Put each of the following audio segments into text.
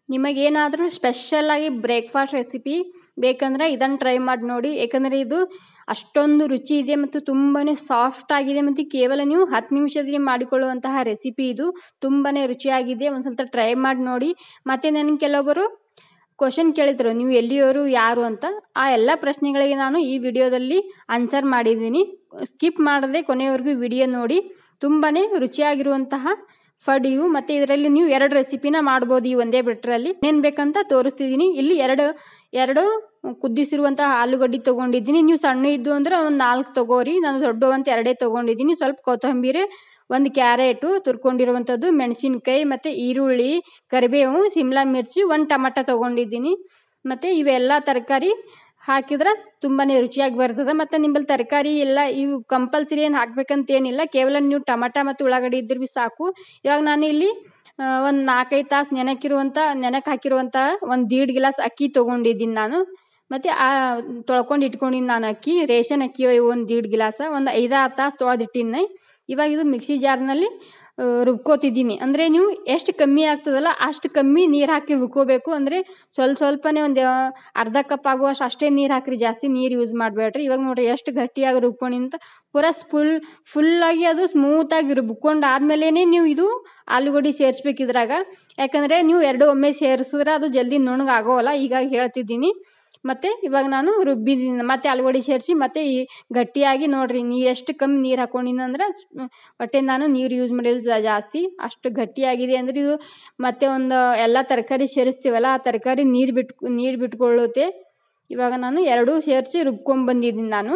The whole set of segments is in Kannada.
ನಿಮಗೇನಾದರೂ ಸ್ಪೆಷಲ್ಲಾಗಿ ಬ್ರೇಕ್ಫಾಸ್ಟ್ ರೆಸಿಪಿ ಬೇಕಂದ್ರೆ ಇದನ್ನು ಟ್ರೈ ಮಾಡಿ ನೋಡಿ ಏಕೆಂದರೆ ಇದು ಅಷ್ಟೊಂದು ರುಚಿ ಇದೆ ಮತ್ತು ತುಂಬಾ ಸಾಫ್ಟ್ ಆಗಿದೆ ಮತ್ತು ಕೇವಲ ನೀವು ಹತ್ತು ನಿಮಿಷದಲ್ಲಿ ಮಾಡಿಕೊಳ್ಳುವಂತಹ ರೆಸಿಪಿ ಇದು ತುಂಬಾ ರುಚಿಯಾಗಿದೆ ಒಂದು ಸ್ವಲ್ಪ ಟ್ರೈ ಮಾಡಿ ನೋಡಿ ಮತ್ತು ನನಗೆ ಕೆಲವೊಬ್ಬರು ಕ್ವಶನ್ ಕೇಳಿದ್ರು ನೀವು ಎಲ್ಲಿಯವರು ಯಾರು ಅಂತ ಆ ಎಲ್ಲ ಪ್ರಶ್ನೆಗಳಿಗೆ ನಾನು ಈ ವಿಡಿಯೋದಲ್ಲಿ ಆನ್ಸರ್ ಮಾಡಿದ್ದೀನಿ ಸ್ಕಿಪ್ ಮಾಡದೆ ಕೊನೆಯವರೆಗೂ ವಿಡಿಯೋ ನೋಡಿ ತುಂಬಾ ರುಚಿಯಾಗಿರುವಂತಹ ಫಡ್ ಇವು ಮತ್ತು ಇದರಲ್ಲಿ ನೀವು ಎರಡು ರೆಸಿಪಿನ ಮಾಡ್ಬೋದು ಈ ಒಂದೇ ಬಿಟ್ರಲ್ಲಿ ಏನೇನು ಬೇಕಂತ ತೋರಿಸ್ತಿದ್ದೀನಿ ಇಲ್ಲಿ ಎರಡು ಎರಡು ಕುದಿಸಿರುವಂತಹ ಆಲೂಗಡ್ಡೆ ತೊಗೊಂಡಿದ್ದೀನಿ ನೀವು ಸಣ್ಣ ಇದ್ದು ಅಂದ್ರೆ ಒಂದು ನಾಲ್ಕು ತೊಗೋರಿ ನಾನು ದೊಡ್ಡ ಅಂತ ಎರಡೇ ತೊಗೊಂಡಿದ್ದೀನಿ ಸ್ವಲ್ಪ ಕೊತ್ತಂಬರಿ ಒಂದು ಕ್ಯಾರೆಟು ತುರ್ಕೊಂಡಿರುವಂಥದ್ದು ಮೆಣಸಿನ್ಕಾಯಿ ಮತ್ತು ಈರುಳ್ಳಿ ಕರಿಬೇವು ಸಿಮ್ಲಾ ಮಿರ್ಚಿ ಒಂದು ಟಮಟ ತೊಗೊಂಡಿದ್ದೀನಿ ಮತ್ತು ಇವೆಲ್ಲ ತರಕಾರಿ ಹಾಕಿದ್ರೆ ತುಂಬಾ ರುಚಿಯಾಗಿ ಬರ್ತದೆ ಮತ್ತು ನಿಮ್ಮಲ್ಲಿ ತರಕಾರಿ ಎಲ್ಲ ಇವು ಕಂಪಲ್ಸರಿ ಏನು ಹಾಕ್ಬೇಕಂತ ಏನಿಲ್ಲ ಕೇವಲ ನೀವು ಟಮಟ ಮತ್ತು ಉಳ್ಳಾಗಡ್ಡಿ ಇದ್ರೆ ಭೀ ಸಾಕು ಇವಾಗ ನಾನು ಇಲ್ಲಿ ಒಂದು ನಾಲ್ಕೈದು ತಾಸು ನೆನಕಿರುವಂಥ ನೆನಕ್ಕೆ ಹಾಕಿರುವಂಥ ಒಂದು ದೀಡ್ ಗಿಲಾಸ್ ಅಕ್ಕಿ ತೊಗೊಂಡಿದ್ದೀನಿ ನಾನು ಮತ್ತು ಆ ತೊಳ್ಕೊಂಡು ಇಟ್ಕೊಂಡಿನಿ ನಾನು ಅಕ್ಕಿ ರೇಷನ್ ಅಕ್ಕಿ ಒಂದು ದೀಡ್ ಗಿಲಾಸ ಒಂದು ಐದಾರು ತಾಸು ತೊಳೆದಿಟ್ಟಿನಿ ಇವಾಗ ಇದು ಮಿಕ್ಸಿ ಜಾರ್ನಲ್ಲಿ ರುಬ್ಕೋತಿದ್ದೀನಿ ಅಂದರೆ ನೀವು ಎಷ್ಟು ಕಮ್ಮಿ ಆಗ್ತದಲ್ಲ ಅಷ್ಟು ಕಮ್ಮಿ ನೀರು ಹಾಕಿ ರುಬ್ಕೋಬೇಕು ಅಂದರೆ ಸ್ವಲ್ಪ ಸ್ವಲ್ಪನೇ ಒಂದು ಅರ್ಧ ಕಪ್ ಆಗುವಷ್ಟು ಅಷ್ಟೇ ನೀರು ಹಾಕಿರಿ ಜಾಸ್ತಿ ನೀರು ಯೂಸ್ ಮಾಡಬೇಡ್ರಿ ಇವಾಗ ನೋಡಿರಿ ಎಷ್ಟು ಗಟ್ಟಿಯಾಗಿ ರುಬ್ಕೊಂಡು ಅಂತ ಪೂರ ಫುಲ್ ಫುಲ್ಲಾಗಿ ಅದು ಸ್ಮೂತಾಗಿ ರುಬ್ಕೊಂಡು ಆದಮೇಲೆ ನೀವು ಇದು ಆಲೂಗಡ್ಡೆ ಸೇರಿಸ್ಬೇಕು ಇದ್ರಾಗ ಯಾಕಂದರೆ ನೀವು ಎರಡು ಒಮ್ಮೆ ಸೇರಿಸಿದ್ರೆ ಅದು ಜಲ್ದಿ ನುಣ್ಣಗೆ ಆಗೋವಲ್ಲ ಹೀಗಾಗಿ ಹೇಳ್ತಿದ್ದೀನಿ ಮತ್ತು ಇವಾಗ ನಾನು ರುಬ್ಬಿದ್ದೀನಿ ಮತ್ತೆ ಆಲೂಗಡ್ಡೆ ಸೇರಿಸಿ ಮತ್ತು ಈ ಗಟ್ಟಿಯಾಗಿ ನೋಡಿರಿ ನೀರು ಎಷ್ಟು ಕಮ್ಮಿ ನೀರು ಹಾಕೊಂಡಿನಿ ಅಂದ್ರೆ ಹೊಟ್ಟೆ ನಾನು ನೀರು ಯೂಸ್ ಮಾಡಿಲ್ಲ ಜಾಸ್ತಿ ಅಷ್ಟು ಗಟ್ಟಿಯಾಗಿದೆ ಅಂದರೆ ಇದು ಮತ್ತೆ ಒಂದು ಎಲ್ಲ ತರಕಾರಿ ಸೇರಿಸ್ತೀವಲ್ಲ ಆ ತರಕಾರಿ ನೀರು ಬಿಟ್ಟು ನೀರು ಬಿಟ್ಕೊಳ್ಳುತ್ತೆ ಇವಾಗ ನಾನು ಎರಡೂ ಸೇರಿಸಿ ರುಬ್ಕೊಂಡ್ಬಂದಿದ್ದೀನಿ ನಾನು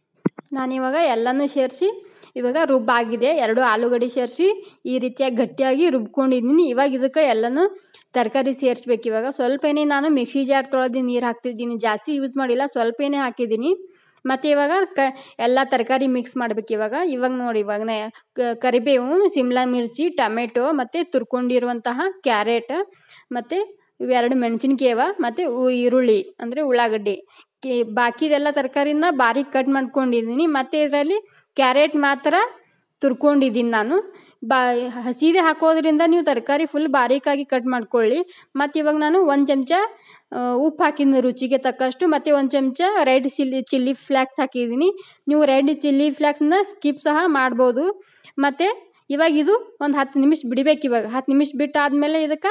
ನಾನಿವಾಗ ಎಲ್ಲನೂ ಸೇರಿಸಿ ಇವಾಗ ರುಬ್ಬಾಗಿದೆ ಎರಡು ಆಲೂಗಡ್ಡೆ ಸೇರಿಸಿ ಈ ರೀತಿಯಾಗಿ ಗಟ್ಟಿಯಾಗಿ ರುಬ್ಕೊಂಡಿದ್ದೀನಿ ಇವಾಗ ಇದಕ್ಕೆ ಎಲ್ಲನೂ ತರಕಾರಿ ಸೇರಿಸ್ಬೇಕು ಇವಾಗ ಸ್ವಲ್ಪನೇ ನಾನು ಮಿಕ್ಸಿ ಜಾರ್ ತೊಳೆದು ನೀರು ಹಾಕ್ತಿದ್ದೀನಿ ಜಾಸ್ತಿ ಯೂಸ್ ಮಾಡಿಲ್ಲ ಸ್ವಲ್ಪನೇ ಹಾಕಿದ್ದೀನಿ ಮತ್ತು ಇವಾಗ ಕ ಎಲ್ಲ ತರಕಾರಿ ಮಿಕ್ಸ್ ಮಾಡ್ಬೇಕು ಇವಾಗ ಇವಾಗ ನೋಡಿ ಇವಾಗ ಕರಿಬೇವು ಸಿಮ್ಲಾ ಮಿರ್ಚಿ ಟೊಮೆಟೊ ಮತ್ತು ತುರ್ಕೊಂಡಿರುವಂತಹ ಕ್ಯಾರೆಟ್ ಮತ್ತು ಇವೆರಡು ಮೆಣಸಿನ್ಕಾಯವ ಮತ್ತು ಈರುಳ್ಳಿ ಅಂದರೆ ಉಳ್ಳಾಗಡ್ಡಿ ಕಿ ಬಾಕಿದೆಲ್ಲ ತರಕಾರಿನ ಬಾರೀಕ್ ಕಟ್ ಮಾಡ್ಕೊಂಡಿದ್ದೀನಿ ಮತ್ತು ಇದರಲ್ಲಿ ಕ್ಯಾರೆಟ್ ಮಾತ್ರ ತುರ್ಕೊಂಡಿದ್ದೀನಿ ನಾನು ಬಾ ಹಸಿದೇ ಹಾಕೋದ್ರಿಂದ ನೀವು ತರಕಾರಿ ಫುಲ್ ಬಾರೀಕಾಗಿ ಕಟ್ ಮಾಡ್ಕೊಳ್ಳಿ ಮತ್ತು ಇವಾಗ ನಾನು ಒಂದು ಚಮಚ ಉಪ್ಪು ಹಾಕಿದ್ದೀನಿ ರುಚಿಗೆ ತಕ್ಕಷ್ಟು ಮತ್ತು ಒಂದು ಚಮಚ ರೆಡ್ ಚಿಲ್ಲಿ ಚಿಲ್ಲಿ ಫ್ಲ್ಯಾಕ್ಸ್ ಹಾಕಿದ್ದೀನಿ ನೀವು ರೆಡ್ ಚಿಲ್ಲಿ ಫ್ಲ್ಯಾಕ್ಸ್ನ ಸ್ಕಿಪ್ ಸಹ ಮಾಡ್ಬೋದು ಮತ್ತು ಇವಾಗ ಇದು ಒಂದು ಹತ್ತು ನಿಮಿಷ ಬಿಡಬೇಕು ಇವಾಗ ಹತ್ತು ನಿಮಿಷ ಬಿಟ್ಟಾದಮೇಲೆ ಇದಕ್ಕೆ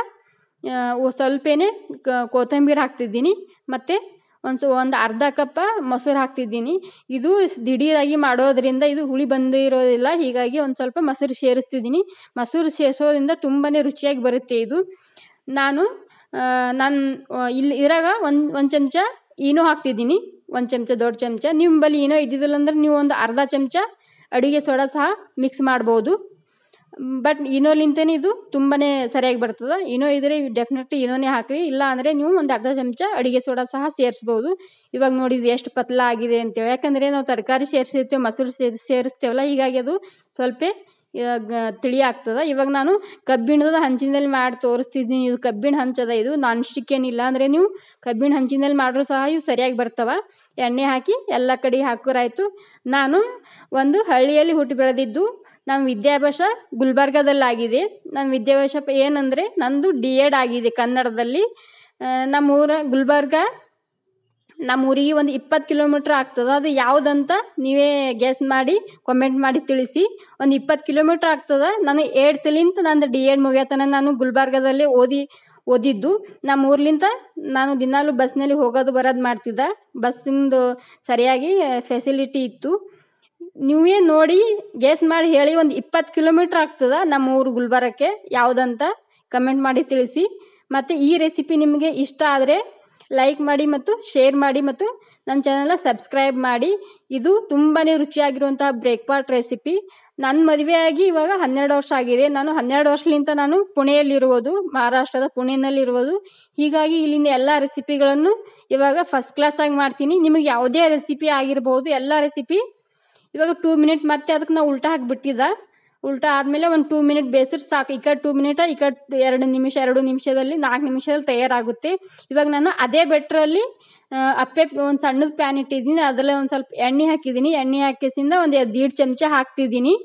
ಸ್ವಲ್ಪನೇ ಕೊತ್ತಂಬರಿ ಹಾಕ್ತಿದ್ದೀನಿ ಮತ್ತು ಒಂದು ಸೊ ಒಂದು ಅರ್ಧ ಕಪ್ಪ ಮೊಸರು ಹಾಕ್ತಿದ್ದೀನಿ ಇದು ದಿಢೀರಾಗಿ ಮಾಡೋದರಿಂದ ಇದು ಹುಳಿ ಬಂದಿರೋದಿಲ್ಲ ಹೀಗಾಗಿ ಒಂದು ಸ್ವಲ್ಪ ಮೊಸರು ಸೇರಿಸ್ತಿದ್ದೀನಿ ಮೊಸರು ಸೇರಿಸೋದ್ರಿಂದ ತುಂಬಾ ರುಚಿಯಾಗಿ ಬರುತ್ತೆ ಇದು ನಾನು ನಾನು ಇಲ್ಲಿ ಇದ್ರಾಗ ಒಂದು ಒಂದು ಚಮಚ ಈನೋ ಹಾಕ್ತಿದ್ದೀನಿ ಒಂದು ಚಮಚ ದೊಡ್ಡ ಚಮಚ ನಿಮ್ಮಲ್ಲಿ ಏನೋ ಇದ್ದಿದ್ದಿಲ್ಲ ಅಂದ್ರೆ ನೀವು ಒಂದು ಅರ್ಧ ಚಮಚ ಅಡುಗೆ ಸೋಡಾ ಸಹ ಮಿಕ್ಸ್ ಮಾಡ್ಬೋದು ಬಟ್ ಇನೋಲಿಂತನೇ ಇದು ತುಂಬಾ ಸರಿಯಾಗಿ ಬರ್ತದೆ ಇನೋ ಇದ್ದರೆ ಡೆಫಿನೆಟ್ಲಿ ಇನೋನೇ ಹಾಕಿರಿ ಇಲ್ಲ ಅಂದರೆ ನೀವು ಒಂದು ಅರ್ಧ ಚಮಚ ಅಡುಗೆ ಸೋಡಾ ಸಹ ಸೇರಿಸ್ಬೋದು ಇವಾಗ ನೋಡಿದ್ದು ಎಷ್ಟು ಪತಲ ಆಗಿದೆ ಅಂತೇಳಿ ಯಾಕಂದರೆ ನಾವು ತರಕಾರಿ ಸೇರಿಸಿರ್ತೇವೆ ಮೊಸರು ಸೇರಿ ಸೇರಿಸ್ತೇವಲ್ಲ ಹೀಗಾಗಿ ಅದು ಸ್ವಲ್ಪ ತಿಳಿ ಆಗ್ತದೆ ಇವಾಗ ನಾನು ಕಬ್ಬಿಣದ ಹಂಚಿನಲ್ಲಿ ಮಾಡಿ ತೋರಿಸ್ತಿದ್ದೀನಿ ಇದು ಕಬ್ಬಿಣ ಹಂಚದ ಇದು ನಾನ್ ಸ್ಟಿಕ್ ಏನಿಲ್ಲ ಅಂದರೆ ನೀವು ಕಬ್ಬಿಣ ಹಂಚಿನಲ್ಲಿ ಮಾಡ್ರೂ ಸಹ ಇವು ಸರಿಯಾಗಿ ಬರ್ತವೆ ಎಣ್ಣೆ ಹಾಕಿ ಎಲ್ಲ ಕಡೆ ಹಾಕೋರಾಯ್ತು ನಾನು ಒಂದು ಹಳ್ಳಿಯಲ್ಲಿ ಹುಟ್ಟು ಬೆಳೆದಿದ್ದು ನಮ್ಮ ವಿದ್ಯಾಭ್ಯಾಸ ಗುಲ್ಬರ್ಗದಲ್ಲಾಗಿದೆ ನನ್ನ ವಿದ್ಯಾಭ್ಯಾಸ ಏನಂದರೆ ನಂದು ಡಿ ಎಡ್ ಆಗಿದೆ ಕನ್ನಡದಲ್ಲಿ ನಮ್ಮೂರ ಗುಲ್ಬರ್ಗ ನಮ್ಮೂರಿಗೆ ಒಂದು ಇಪ್ಪತ್ತು ಕಿಲೋಮೀಟ್ರ್ ಆಗ್ತದೆ ಅದು ಯಾವುದಂತ ನೀವೇ ಗೆಸ್ ಮಾಡಿ ಕಮೆಂಟ್ ಮಾಡಿ ತಿಳಿಸಿ ಒಂದು ಇಪ್ಪತ್ತು ಕಿಲೋಮೀಟ್ರ್ ಆಗ್ತದೆ ನಾನು ಏಡ್ತಲಿಂತ ನಂದು ಡಿ ಎಡ್ ಮುಗಿಯತನ ನಾನು ಗುಲ್ಬರ್ಗದಲ್ಲೇ ಓದಿ ಓದಿದ್ದು ನಮ್ಮ ಊರ್ಲಿಂದ ನಾನು ದಿನಾಲೂ ಬಸ್ನಲ್ಲಿ ಹೋಗೋದು ಬರೋದು ಮಾಡ್ತಿದ್ದೆ ಬಸ್ಸಿಂದು ಸರಿಯಾಗಿ ಫೆಸಿಲಿಟಿ ಇತ್ತು ನೀವೇ ನೋಡಿ ಗೆಸ್ ಮಾಡಿ ಹೇಳಿ ಒಂದು ಇಪ್ಪತ್ತು ಕಿಲೋಮೀಟ್ರ್ ಆಗ್ತದೆ ನಮ್ಮ ಊರು ಗುಲ್ಬರ್ಗಕ್ಕೆ ಯಾವುದಂತ ಕಮೆಂಟ್ ಮಾಡಿ ತಿಳಿಸಿ ಮತ್ತು ಈ ರೆಸಿಪಿ ನಿಮಗೆ ಇಷ್ಟ ಆದರೆ ಲೈಕ್ ಮಾಡಿ ಮತ್ತು ಶೇರ್ ಮಾಡಿ ಮತ್ತು ನನ್ನ ಚಾನಲ್ನ ಸಬ್ಸ್ಕ್ರೈಬ್ ಮಾಡಿ ಇದು ತುಂಬಾ ರುಚಿಯಾಗಿರುವಂತಹ ಬ್ರೇಕ್ಫಾಸ್ಟ್ ರೆಸಿಪಿ ನನ್ನ ಮದುವೆಯಾಗಿ ಇವಾಗ ಹನ್ನೆರಡು ವರ್ಷ ಆಗಿದೆ ನಾನು ಹನ್ನೆರಡು ವರ್ಷಲಿಂದ ನಾನು ಪುಣೆಯಲ್ಲಿರುವುದು ಮಹಾರಾಷ್ಟ್ರದ ಪುಣೆಯಲ್ಲಿರುವುದು ಹೀಗಾಗಿ ಇಲ್ಲಿಂದ ಎಲ್ಲ ರೆಸಿಪಿಗಳನ್ನು ಇವಾಗ ಫಸ್ಟ್ ಕ್ಲಾಸಾಗಿ ಮಾಡ್ತೀನಿ ನಿಮಗೆ ಯಾವುದೇ ರೆಸಿಪಿ ಆಗಿರ್ಬೋದು ಎಲ್ಲ ರೆಸಿಪಿ ಇವಾಗ ಟೂ ಮಿನಿಟ್ ಮತ್ತೆ ಅದಕ್ಕೆ ನಾವು ಉಲ್ಟಾ ಹಾಕಿಬಿಟ್ಟಿದ್ದ ಉಲ್ಟಾ ಆದಮೇಲೆ ಒಂದು ಟೂ ಮಿನಿಟ್ ಬೇಯಿಸಿದ್ರೆ ಸಾಕು ಈ ಕಡೆ ಟೂ ಮಿನಿಟ ಈ ಕಡೆ ಎರಡು ನಿಮಿಷ ಎರಡು ನಿಮಿಷದಲ್ಲಿ ನಾಲ್ಕು ನಿಮಿಷದಲ್ಲಿ ತಯಾರಾಗುತ್ತೆ ಇವಾಗ ನಾನು ಅದೇ ಬೆಟ್ರಲ್ಲಿ ಅಪ್ಪೆ ಒಂದು ಸಣ್ಣದ ಪ್ಯಾನ್ ಇಟ್ಟಿದ್ದೀನಿ ಅದರಲ್ಲೇ ಒಂದು ಸ್ವಲ್ಪ ಎಣ್ಣೆ ಹಾಕಿದ್ದೀನಿ ಎಣ್ಣೆ ಹಾಕಿಸಿಂದ ಒಂದು ದೀಡ್ ಚಮಚ ಹಾಕ್ತಿದ್ದೀನಿ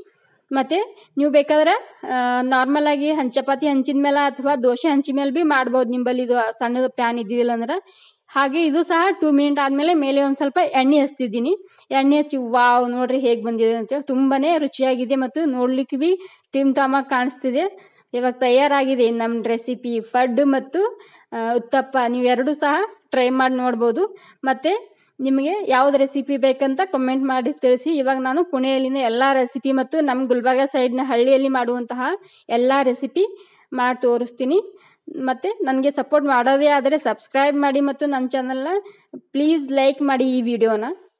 ಮತ್ತು ನೀವು ಬೇಕಾದ್ರೆ ನಾರ್ಮಲಾಗಿ ಹಂಚ್ ಚಪಾತಿ ಹಂಚಿದ ಮೇಲೆ ಅಥವಾ ದೋಸೆ ಹಂಚಿದ ಮೇಲೆ ಭೀ ಮಾಡ್ಬೋದು ನಿಂಬಲ್ಲಿ ಇದು ಸಣ್ಣದು ಪ್ಯಾನ್ ಇದ್ದಿದ್ದಿಲ್ಲ ಅಂದ್ರೆ ಹಾಗೆ ಇದು ಸಹ ಟೂ ಮಿನಿಟ್ ಆದಮೇಲೆ ಮೇಲೆ ಒಂದು ಸ್ವಲ್ಪ ಎಣ್ಣೆ ಹಚ್ತಿದ್ದೀನಿ ಎಣ್ಣೆ ಹಚ್ಚಿ ವಾವ್ ನೋಡಿರಿ ಹೇಗೆ ಬಂದಿದೆ ಅಂತೇಳಿ ತುಂಬಾ ರುಚಿಯಾಗಿದೆ ಮತ್ತು ನೋಡ್ಲಿಕ್ಕೆ ಭೀ ಟಿಮ್ ಟಾಮಾಗಿ ಕಾಣಿಸ್ತಿದೆ ಇವಾಗ ತಯಾರಾಗಿದೆ ನಮ್ಮ ರೆಸಿಪಿ ಫಡ್ಡು ಮತ್ತು ಉತ್ತಪ್ಪ ನೀವು ಎರಡೂ ಸಹ ಟ್ರೈ ಮಾಡಿ ನೋಡ್ಬೋದು ಮತ್ತು ನಿಮಗೆ ಯಾವ್ದು ರೆಸಿಪಿ ಬೇಕಂತ ಕಮೆಂಟ್ ಮಾಡಿ ತಿಳಿಸಿ ಇವಾಗ ನಾನು ಪುಣೆಯಲ್ಲಿನ ಎಲ್ಲ ರೆಸಿಪಿ ಮತ್ತು ನಮ್ಮ ಗುಲ್ಬರ್ಗ ಸೈಡ್ನ ಹಳ್ಳಿಯಲ್ಲಿ ಮಾಡುವಂತಹ ಎಲ್ಲ ರೆಸಿಪಿ ಮಾಡಿ ತೋರಿಸ್ತೀನಿ ಮತ್ತು ನನಗೆ ಸಪೋರ್ಟ್ ಮಾಡೋದೇ ಆದರೆ ಸಬ್ಸ್ಕ್ರೈಬ್ ಮಾಡಿ ಮತ್ತು ನನ್ನ ಚಾನಲ್ನ ಪ್ಲೀಸ್ ಲೈಕ್ ಮಾಡಿ ಈ ವಿಡಿಯೋನ